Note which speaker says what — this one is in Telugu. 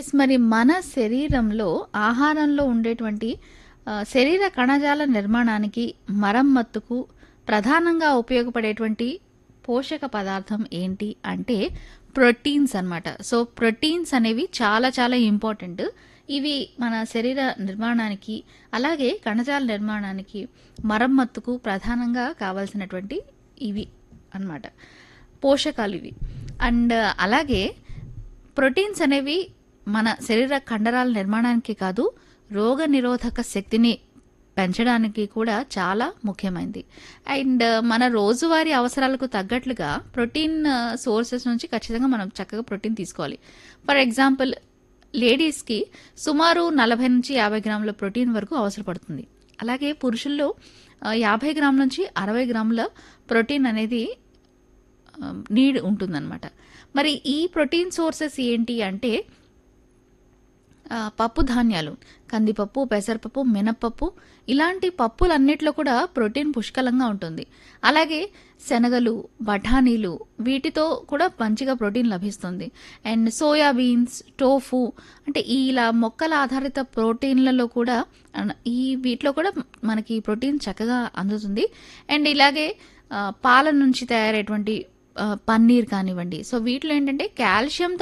Speaker 1: ఎస్ మరి మన శరీరంలో ఆహారంలో ఉండేటువంటి ఆ, శరీర కణజాల నిర్మాణానికి మరమ్మత్తుకు ప్రధానంగా ఉపయోగపడేటువంటి పోషక పదార్థం ఏంటి అంటే ప్రోటీన్స్ అన్నమాట సో ప్రోటీన్స్ అనేవి చాలా చాలా ఇంపార్టెంట్ ఇవి మన శరీర నిర్మాణానికి అలాగే కణజాల నిర్మాణానికి మరమ్మత్తుకు ప్రధానంగా కావాల్సినటువంటి ఇవి అన్నమాట పోషకాలు ఇవి అండ్ అలాగే ప్రోటీన్స్ అనేవి మన శరీర కండరాల నిర్మాణానికి కాదు రోగ నిరోధక శక్తిని పెంచడానికి కూడా చాలా ముఖ్యమైనది అండ్ మన రోజువారీ అవసరాలకు తగ్గట్లుగా ప్రోటీన్ సోర్సెస్ నుంచి ఖచ్చితంగా మనం చక్కగా ప్రోటీన్ తీసుకోవాలి ఫర్ ఎగ్జాంపుల్ లేడీస్కి సుమారు నలభై నుంచి యాభై గ్రాముల ప్రోటీన్ వరకు అవసరపడుతుంది అలాగే పురుషుల్లో ఆ, యాభై గ్రాముల నుంచి అరవై గ్రాముల ప్రోటీన్ అనేది నీడ్ ఉంటుందన్నమాట మరి ఈ ప్రోటీన్ సోర్సెస్ ఏంటి అంటే ఆ, పప్పు ధాన్యాలు కందిపప్పు పెసరపప్పు మినప్పప్పు ఇలాంటి పప్పులన్నిట్లో కూడా ప్రోటీన్ పుష్కలంగా ఉంటుంది అలాగే శనగలు బఠానీలు వీటితో కూడా మంచిగా ప్రోటీన్ లభిస్తుంది అండ్ సోయాబీన్స్ టోఫు అంటే ఈ ఇలా మొక్కల ఆధారిత ప్రోటీన్లలో కూడా అన- ఈ వీటిలో కూడా మనకి ప్రోటీన్ చక్కగా అందుతుంది అండ్ ఇలాగే ఆ, పాల నుంచి తయారైనటువంటి ఆ, పన్నీర్ కానివ్వండి సో వీటిలో ఏంటంటే కాల్షియంతో